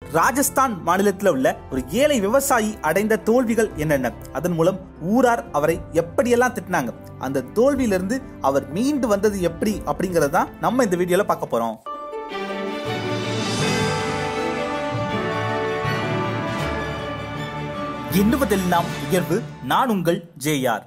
ராஜஸ்தான் மாநிலத்தில் உள்ள ஒரு ஏழை விவசாயி அடைந்த தோல்விகள் என்னென்ன அதன் மூலம் ஊரார் அவரை எப்படியெல்லாம் திட்டினாங்க அந்த தோல்வியிலிருந்து அவர் மீண்டு வந்தது எப்படி அப்படிங்கறத தான் நம்ம இந்த வீடியோல பார்க்க போறோம் எண்ணுவதெல்லாம் உயர்வு நான் உங்கள் ஜேஆர்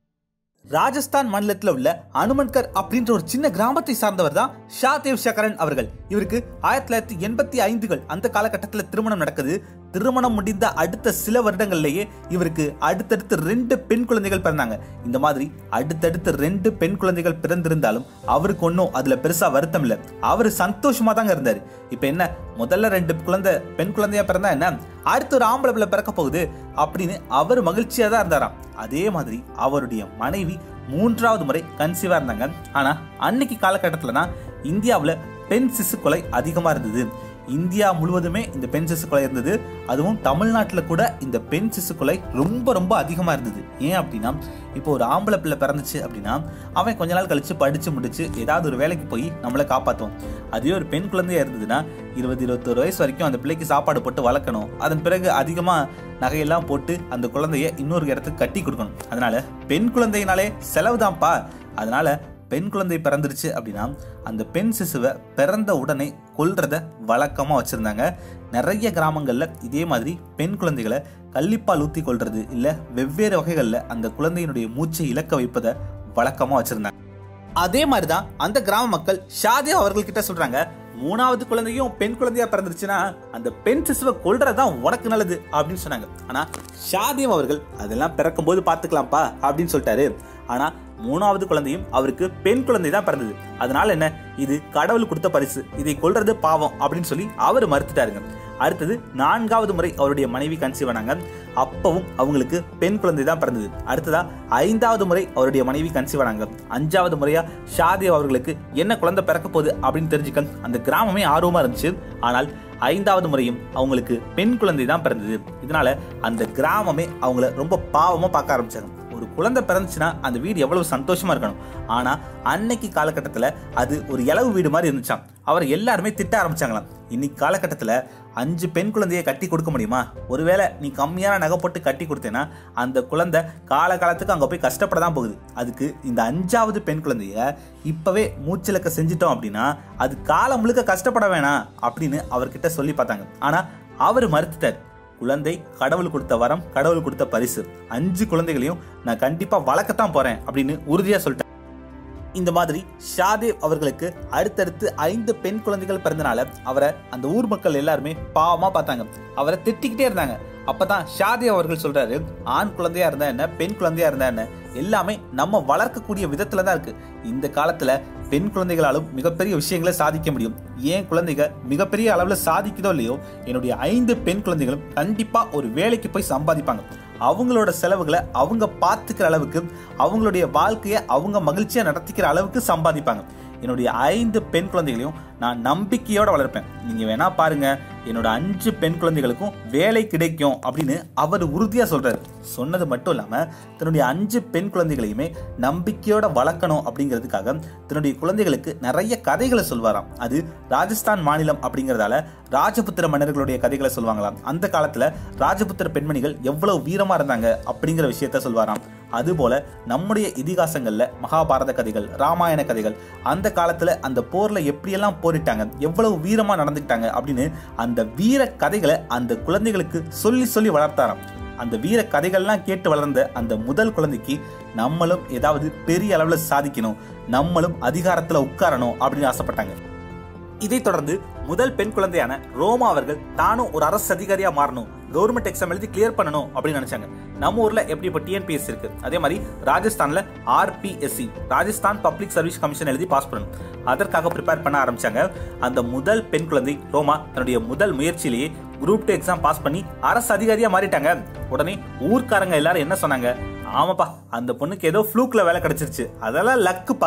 ராஜஸ்தான் மாநிலத்தில் உள்ள அனுமன்கர் அப்படின்ற ஒரு சின்ன கிராமத்தை சார்ந்தவர் தான் ஷாதேவ் சக்கரன் அவர்கள் இவருக்கு ஆயிரத்தி தொள்ளாயிரத்தி எண்பத்தி ஐந்துகள் அந்த காலகட்டத்தில் திருமணம் நடக்குது திருமணம் முடிந்த அடுத்த சில வருடங்கள்லேயே இவருக்கு அடுத்தடுத்து ரெண்டு பெண் குழந்தைகள் பிறந்தாங்க இந்த மாதிரி அடுத்தடுத்து ரெண்டு பெண் குழந்தைகள் பிறந்திருந்தாலும் அவருக்கு ஒன்றும் அதுல பெருசா வருத்தம் இல்லை அவர் சந்தோஷமா தாங்க இருந்தாரு இப்ப என்ன முதல்ல ரெண்டு குழந்தை பெண் குழந்தையா பிறந்தா என்ன அடுத்து ஒரு ஆம்பளை பிள்ளை பிறக்க போகுது அப்படின்னு அவர் மகிழ்ச்சியா தான் இருந்தாராம் அதே மாதிரி அவருடைய மனைவி மூன்றாவது முறை கன்சீவா இருந்தாங்க ஆனா அன்னைக்கு காலகட்டத்துல தான் இந்தியாவுல பெண் சிசு கொலை அதிகமா இருந்தது இந்தியா முழுவதுமே இந்த பெண் சிசு கொலை இருந்தது அதுவும் தமிழ்நாட்டில் கூட இந்த பெண் சிசு கொலை ரொம்ப ரொம்ப அதிகமாக இருந்தது ஏன் அப்படின்னா இப்போ ஒரு ஆம்பளை பிள்ளை பிறந்துச்சு அப்படின்னா அவன் கொஞ்ச நாள் கழிச்சு படிச்சு முடிச்சு ஏதாவது ஒரு வேலைக்கு போய் நம்மளை காப்பாற்றுவோம் அதே ஒரு பெண் குழந்தையா இருந்ததுன்னா இருபது இருபத்தொரு வயசு வரைக்கும் அந்த பிள்ளைக்கு சாப்பாடு போட்டு வளர்க்கணும் அதன் பிறகு அதிகமாக நகையெல்லாம் போட்டு அந்த குழந்தைய இன்னொரு இடத்துக்கு கட்டி கொடுக்கணும் அதனால பெண் குழந்தையினாலே செலவுதான்ப்பா அதனால பெண் குழந்தை பிறந்துருச்சு அப்படின்னா அந்த பெண் சிசுவை பிறந்த உடனே கொல்றத வழக்கமாக வச்சுருந்தாங்க நிறைய கிராமங்களில் இதே மாதிரி பெண் குழந்தைகளை கள்ளிப்பால் ஊற்றி கொள்றது இல்லை வெவ்வேறு வகைகளில் அந்த குழந்தையினுடைய மூச்சை இழக்க வைப்பதை வழக்கமாக வச்சுருந்தாங்க அதே மாதிரி தான் அந்த கிராம மக்கள் ஷாதேவ் அவர்கள்கிட்ட சொல்றாங்க மூணாவது குழந்தையும் பெண் குழந்தையா பிறந்துருச்சுன்னா அந்த பெண் சிசுவை கொல்றதுதான் உனக்கு நல்லது அப்படின்னு சொன்னாங்க ஆனா ஷாதேவ் அவர்கள் அதெல்லாம் பிறக்கும் போது பாத்துக்கலாம்ப்பா அப்படின்னு சொல்லிட்டாரு ஆனா மூணாவது குழந்தையும் அவருக்கு பெண் குழந்தை தான் பிறந்தது அதனால என்ன இது கடவுள் கொடுத்த பரிசு இதை கொல்றது பாவம் அப்படின்னு சொல்லி அவர் மறுத்துட்டாருங்க அடுத்தது நான்காவது முறை அவருடைய மனைவி கன்சீவ் ஆனாங்க அப்பவும் அவங்களுக்கு பெண் குழந்தை தான் பிறந்தது அடுத்ததா ஐந்தாவது முறை அவருடைய மனைவி கன்சீவ் ஆனாங்க அஞ்சாவது முறையா ஷாதேவ் அவர்களுக்கு என்ன குழந்தை பிறக்க போகுது அப்படின்னு தெரிஞ்சுக்க அந்த கிராமமே ஆர்வமா இருந்துச்சு ஆனால் ஐந்தாவது முறையும் அவங்களுக்கு பெண் குழந்தை தான் பிறந்தது இதனால அந்த கிராமமே அவங்கள ரொம்ப பாவமா பார்க்க ஆரம்பிச்சாங்க ஒரு குழந்தை பிறந்துச்சுன்னா அந்த வீடு எவ்வளவு சந்தோஷமா இருக்கணும் ஆனா அன்னைக்கு காலகட்டத்துல அது ஒரு இளவு வீடு மாதிரி இருந்துச்சாம் அவர் எல்லாருமே திட்ட ஆரம்பிச்சாங்களாம் இன்னைக்கு காலகட்டத்துல அஞ்சு பெண் குழந்தையை கட்டி கொடுக்க முடியுமா ஒருவேளை நீ கம்மியான நகை போட்டு கட்டி கொடுத்தேன்னா அந்த குழந்தை காலகாலத்துக்கு அங்க போய் கஷ்டப்பட தான் போகுது அதுக்கு இந்த அஞ்சாவது பெண் குழந்தைய இப்பவே மூச்சிலக்க செஞ்சிட்டோம் அப்படின்னா அது காலம் முழுக்க கஷ்டப்பட வேணாம் அப்படின்னு அவர்கிட்ட சொல்லி பார்த்தாங்க ஆனா அவர் மறுத்துட்டார் குழந்தை கடவுள் கொடுத்த வரம் கடவுள் கொடுத்த பரிசு அஞ்சு குழந்தைகளையும் நான் கண்டிப்பா வளர்க்கத்தான் போறேன் அப்படின்னு உறுதியா சொல்லிட்டேன் இந்த மாதிரி ஷாதேவ் அவர்களுக்கு அடுத்தடுத்து ஐந்து பெண் குழந்தைகள் பிறந்தனால அவரை அந்த ஊர் மக்கள் எல்லாருமே பாவமா பார்த்தாங்க அவரை திட்டிக்கிட்டே இருந்தாங்க அப்பதான் ஷாதேவ் அவர்கள் சொல்றாரு ஆண் குழந்தையா இருந்தா என்ன பெண் குழந்தையா இருந்தா என்ன எல்லாமே நம்ம வளர்க்கக்கூடிய விதத்துல தான் இருக்கு இந்த காலத்துல பெண் குழந்தைகளாலும் மிகப்பெரிய விஷயங்களை சாதிக்க முடியும் ஏன் குழந்தைங்க மிகப்பெரிய அளவுல சாதிக்குதோ இல்லையோ என்னுடைய ஐந்து பெண் குழந்தைகளும் கண்டிப்பா ஒரு வேலைக்கு போய் சம்பாதிப்பாங்க அவங்களோட செலவுகளை அவங்க பார்த்துக்கிற அளவுக்கு அவங்களுடைய வாழ்க்கையை அவங்க மகிழ்ச்சியா நடத்திக்கிற அளவுக்கு சம்பாதிப்பாங்க என்னுடைய ஐந்து பெண் குழந்தைகளையும் நான் நம்பிக்கையோட வளர்ப்பேன் நீங்க வேணா பாருங்க என்னோட அஞ்சு பெண் குழந்தைகளுக்கும் வேலை கிடைக்கும் அப்படின்னு அவர் உறுதியா சொல்றாரு சொன்னது மட்டும் இல்லாம தன்னுடைய அஞ்சு பெண் குழந்தைகளையுமே நம்பிக்கையோட வளர்க்கணும் அப்படிங்கிறதுக்காக தன்னுடைய குழந்தைகளுக்கு நிறைய கதைகளை சொல்வாராம் அது ராஜஸ்தான் மாநிலம் அப்படிங்கறதால ராஜபுத்திர மன்னர்களுடைய கதைகளை சொல்லுவாங்களாம் அந்த காலத்துல ராஜபுத்திர பெண்மணிகள் எவ்வளவு வீரமா இருந்தாங்க அப்படிங்கிற விஷயத்த சொல்வாராம் அதுபோல நம்முடைய இதிகாசங்கள்ல மகாபாரத கதைகள் ராமாயண கதைகள் அந்த காலத்துல அந்த போர்ல எப்படியெல்லாம் போரிட்டாங்க எவ்வளவு வீரமா நடந்துக்கிட்டாங்க அப்படின்னு அந்த வீர கதைகளை அந்த குழந்தைகளுக்கு சொல்லி சொல்லி வளர்த்தாராம் அந்த வீர கதைகள்லாம் கேட்டு வளர்ந்த அந்த முதல் குழந்தைக்கு நம்மளும் ஏதாவது பெரிய அளவுல சாதிக்கணும் நம்மளும் அதிகாரத்துல உட்காரணும் அப்படின்னு ஆசைப்பட்டாங்க இதைத் தொடர்ந்து முதல் பெண் குழந்தையான ரோமா அவர்கள் தானும் ஒரு அரசு அதிகாரியா மாறணும் கவர்மெண்ட் எக்ஸாம் எழுதி கிளியர் பண்ணணும் அப்படின்னு நினைச்சாங்க நம்ம ஊர்ல எப்படி இப்போ டிஎன்பிஎஸ் இருக்கு அதே மாதிரி ராஜஸ்தான்ல RPSC Rajasthan public service commission எழுதி பாஸ் பண்ணணும் அதற்காக ப்ரிப்பேர் பண்ண ஆரம்பிச்சாங்க அந்த முதல் பெண் குழந்தை ரோமா தன்னுடைய முதல் முயற்சியிலேயே குரூப் டூ எக்ஸாம் பாஸ் பண்ணி அரசு அதிகாரியா மாறிட்டாங்க உடனே ஊர்க்காரங்க எல்லாரும் என்ன சொன்னாங்க ஆமாப்பா அந்த பொண்ணுக்கு ஏதோ ஃப்ளூக்ல வேலை கிடைச்சிருச்சு அதெல்லாம் லக்குப்பா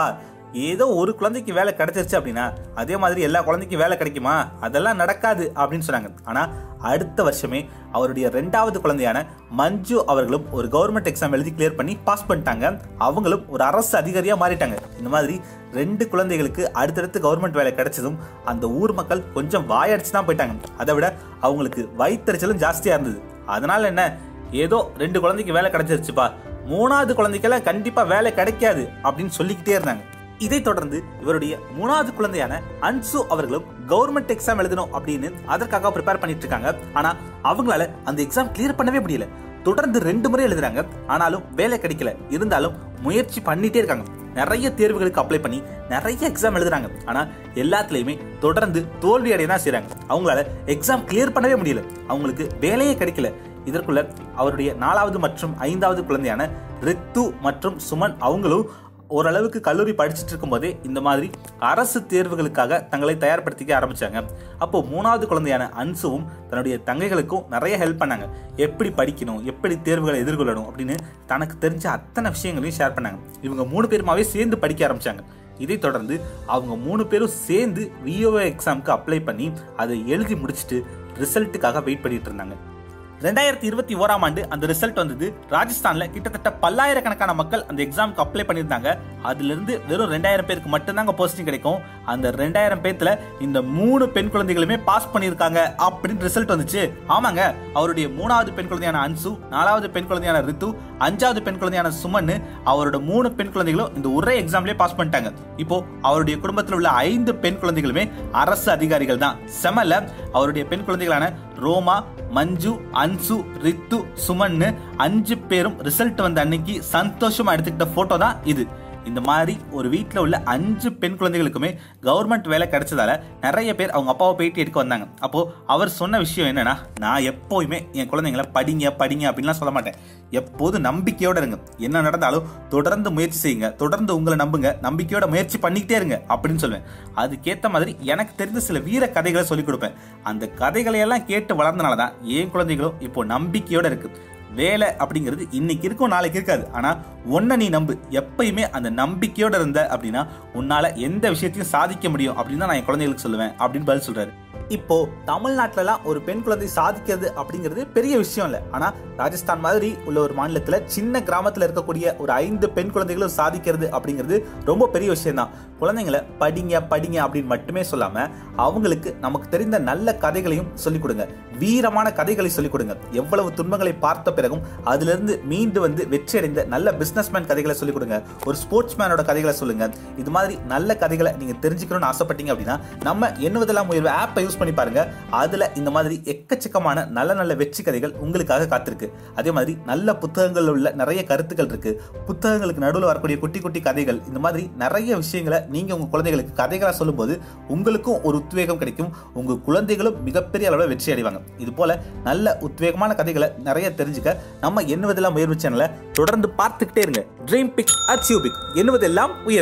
ஏதோ ஒரு குழந்தைக்கு வேலை கிடைச்சிருச்சு அப்படின்னா அதே மாதிரி எல்லா குழந்தைக்கும் வேலை கிடைக்குமா அதெல்லாம் நடக்காது அப்படின்னு சொன்னாங்க ஆனா அடுத்த வருஷமே அவருடைய ரெண்டாவது குழந்தையான மஞ்சு அவர்களும் ஒரு கவர்மெண்ட் எக்ஸாம் எழுதி கிளியர் பண்ணி பாஸ் பண்ணிட்டாங்க அவங்களும் ஒரு அரசு அதிகாரியா மாறிட்டாங்க இந்த மாதிரி ரெண்டு குழந்தைகளுக்கு அடுத்தடுத்து கவர்மெண்ட் வேலை கிடைச்சதும் அந்த ஊர் மக்கள் கொஞ்சம் வாயடிச்சு தான் போயிட்டாங்க அதை விட அவங்களுக்கு வயிற்றுச்சலும் ஜாஸ்தியா இருந்தது அதனால என்ன ஏதோ ரெண்டு குழந்தைக்கு வேலை கிடைச்சிருச்சுப்பா மூணாவது குழந்தைக்கெல்லாம் கண்டிப்பா வேலை கிடைக்காது அப்படின்னு சொல்லிக்கிட்டே இருந்தாங்க இதைத் தொடர்ந்து இவருடைய மூணாவது குழந்தையான அன்சு அவர்களும் கவர்மெண்ட் எக்ஸாம் எழுதணும் அப்படின்னு அதற்காக ப்ரிப்பேர் பண்ணிட்டு இருக்காங்க ஆனா அவங்களால அந்த எக்ஸாம் கிளியர் பண்ணவே முடியல தொடர்ந்து ரெண்டு முறை எழுதுறாங்க ஆனாலும் வேலை கிடைக்கல இருந்தாலும் முயற்சி பண்ணிட்டே இருக்காங்க நிறைய தேர்வுகளுக்கு அப்ளை பண்ணி நிறைய எக்ஸாம் எழுதுறாங்க ஆனா எல்லாத்துலயுமே தொடர்ந்து தோல்வி அடைய தான் செய்றாங்க அவங்களால எக்ஸாம் கிளியர் பண்ணவே முடியல அவங்களுக்கு வேலையே கிடைக்கல இதற்குள்ள அவருடைய நாலாவது மற்றும் ஐந்தாவது குழந்தையான ரித்து மற்றும் சுமன் அவங்களும் ஓரளவுக்கு கல்லூரி படிச்சுட்டு இருக்கும்போதே இந்த மாதிரி அரசு தேர்வுகளுக்காக தங்களை தயார்படுத்திக்க ஆரம்பிச்சாங்க அப்போ மூணாவது குழந்தையான அன்சுவும் தன்னுடைய தங்கைகளுக்கும் நிறைய ஹெல்ப் பண்ணாங்க எப்படி படிக்கணும் எப்படி தேர்வுகளை எதிர்கொள்ளணும் அப்படின்னு தனக்கு தெரிஞ்ச அத்தனை விஷயங்களையும் ஷேர் பண்ணாங்க இவங்க மூணு பேருமாவே சேர்ந்து படிக்க ஆரம்பிச்சாங்க இதைத் தொடர்ந்து அவங்க மூணு பேரும் சேர்ந்து விஓஏ எக்ஸாமுக்கு அப்ளை பண்ணி அதை எழுதி முடிச்சுட்டு ரிசல்ட்டுக்காக வெயிட் பண்ணிட்டு இருந்தாங்க ரெண்டாயிரத்தி இருபத்தி ஓராம் ஆண்டு அந்த ரிசல்ட் வந்தது ராஜஸ்தான்ல கிட்டத்தட்ட பல்லாயிரக்கணக்கான மக்கள் அந்த எக்ஸாமுக்கு அப்ளை பண்ணியிருந்தாங்க அதுல இருந்து வெறும் ரெண்டாயிரம் பேருக்கு மட்டும்தாங்க போஸ்டிங் கிடைக்கும் அந்த ரெண்டாயிரம் பேர்த்துல இந்த மூணு பெண் குழந்தைகளுமே பாஸ் பண்ணியிருக்காங்க அப்படின்னு ரிசல்ட் வந்துச்சு ஆமாங்க அவருடைய மூணாவது பெண் குழந்தையான அன்சு நாலாவது பெண் குழந்தையான ரித்து அஞ்சாவது பெண் குழந்தையான சுமன் அவரோட மூணு பெண் குழந்தைகளும் இந்த ஒரே எக்ஸாம்லயே பாஸ் பண்ணிட்டாங்க இப்போ அவருடைய குடும்பத்தில் உள்ள ஐந்து பெண் குழந்தைகளுமே அரசு அதிகாரிகள் தான் செமல அவருடைய பெண் குழந்தைகளான ரோமா மஞ்சு அன்சு ரித்து சுமன்னு அஞ்சு பேரும் ரிசல்ட் வந்த அன்னைக்கு சந்தோஷமா எடுத்துக்கிட்ட போட்டோ தான் இது இந்த மாதிரி ஒரு வீட்டில் உள்ள அஞ்சு பெண் குழந்தைகளுக்குமே கவர்மெண்ட் வேலை கிடைச்சதால நிறைய பேர் அவங்க அப்பாவை பேட்டி எடுக்க வந்தாங்க அப்போ அவர் சொன்ன விஷயம் என்னன்னா நான் எப்போயுமே என் குழந்தைங்களை படிங்க படிங்க அப்படின்லாம் சொல்ல மாட்டேன் எப்போது நம்பிக்கையோட இருங்க என்ன நடந்தாலும் தொடர்ந்து முயற்சி செய்யுங்க தொடர்ந்து உங்களை நம்புங்க நம்பிக்கையோட முயற்சி பண்ணிக்கிட்டே இருங்க அப்படின்னு சொல்லுவேன் அதுக்கேற்ற மாதிரி எனக்கு தெரிந்த சில வீர கதைகளை சொல்லிக் கொடுப்பேன் அந்த கதைகளை எல்லாம் கேட்டு வளர்ந்தனால தான் என் குழந்தைகளும் இப்போ நம்பிக்கையோட இருக்கு வேலை அப்படிங்கிறது இன்னைக்கு இருக்கும் நாளைக்கு இருக்காது ஆனா ஒன்ன நீ நம்பு எப்பயுமே அந்த நம்பிக்கையோட இருந்த அப்படின்னா உன்னால எந்த விஷயத்தையும் சாதிக்க முடியும் அப்படின்னு தான் நான் என் குழந்தைகளுக்கு சொல்லுவேன் அப்படின்னு பதில் சொல்றாரு இப்போ தமிழ்நாட்டிலலாம் ஒரு பெண் குழந்தை சாதிக்கிறது அப்படிங்கிறது பெரிய விஷயம் இல்லை ஆனா ராஜஸ்தான் மாதிரி உள்ள ஒரு மாநிலத்துல சின்ன கிராமத்துல இருக்கக்கூடிய ஒரு ஐந்து பெண் குழந்தைகளும் சாதிக்கிறது அப்படிங்கிறது ரொம்ப பெரிய விஷயம் தான் குழந்தைங்களை படிங்க படிங்க அப்படின்னு மட்டுமே சொல்லாம அவங்களுக்கு நமக்கு தெரிந்த நல்ல கதைகளையும் சொல்லிக் கொடுங்க வீரமான கதைகளை சொல்லிக் கொடுங்க எவ்வளவு துன்பங்களை பார்த்த பிறகும் அதிலிருந்து மீண்டு வந்து வெற்றி அடைந்த நல்ல பிசினஸ்மேன் கதைகளை சொல்லிக் கொடுங்க ஒரு ஸ்போர்ட்ஸ் மேனோட கதைகளை சொல்லுங்க இது மாதிரி நல்ல கதைகளை நீங்க தெரிஞ்சுக்கணும்னு ஆசைப்பட்டீங்க அப்படின்னா நம்ம எண்ணுவதெல்லாம் உயர்வு ஆப்பை யூஸ் பண்ணி பாருங்க அதுல இந்த மாதிரி எக்கச்சக்கமான நல்ல நல்ல வெற்றி கதைகள் உங்களுக்காக காத்திருக்கு அதே மாதிரி நல்ல புத்தகங்கள் உள்ள நிறைய கருத்துக்கள் இருக்கு புத்தகங்களுக்கு நடுவில் வரக்கூடிய குட்டி குட்டி கதைகள் இந்த மாதிரி நிறைய விஷயங்களை நீங்க உங்க குழந்தைகளுக்கு கதைகளா சொல்லும்போது உங்களுக்கும் ஒரு உத்வேகம் கிடைக்கும் உங்க குழந்தைகளும் மிகப்பெரிய அளவில் வெற்றி அடைவாங்க இது போல நல்ல உத்வேகமான கதைகளை நிறைய தெரிஞ்சுக்க நம்ம எண்ணுவதெல்லாம் முயற்சி சேனலை தொடர்ந்து பார்த்துக்கிட்டே இருங்க ட்ரீம் பிக் அச்சீவ் பிக் எண்ணுவதெல்லாம் உயர்